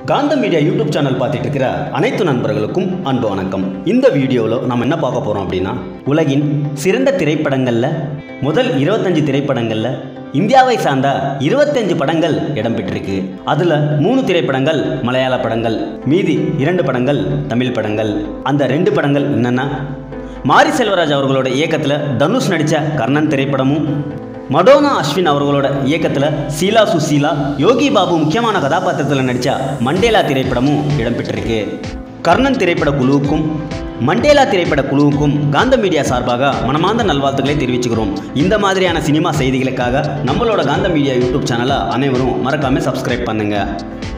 காந்த media YouTube channel பார்த்துட்டு இருக்கிற அனைத்து நண்பர்களுக்கும் அன்பு வணக்கம் இந்த வீடியோவில் நம்ம என்ன பார்க்க போகிறோம் அப்படின்னா உலகின் சிறந்த திரைப்படங்களில் முதல் இருபத்தஞ்சு திரைப்படங்களில் இந்தியாவை சார்ந்த இருபத்தஞ்சு படங்கள் இடம்பெற்றிருக்கு அதில் மூணு திரைப்படங்கள் மலையாள படங்கள் மீதி இரண்டு படங்கள் தமிழ் படங்கள் அந்த ரெண்டு படங்கள் என்னென்னா மாரி செல்வராஜ் அவர்களோட இயக்கத்தில் தனுஷ் நடித்த கர்ணன் திரைப்படமும் மடோனா அஸ்வின் அவர்களோட இயக்கத்தில் சீலா சுசீலா யோகி பாபு முக்கியமான கதாபாத்திரத்தில் நடித்த மண்டேலா திரைப்படமும் இடம்பெற்றிருக்கு கர்ணன் திரைப்பட குழுவுக்கும் மண்டேலா திரைப்பட குழுவுக்கும் காந்த மீடியா சார்பாக மனமார்ந்த நல்வாழ்த்துக்களை தெரிவிச்சுக்கிறோம் இந்த மாதிரியான சினிமா செய்திகளுக்காக நம்மளோட காந்த மீடியா யூடியூப் சேனலை அனைவரும் மறக்காமல் சப்ஸ்கிரைப் பண்ணுங்கள்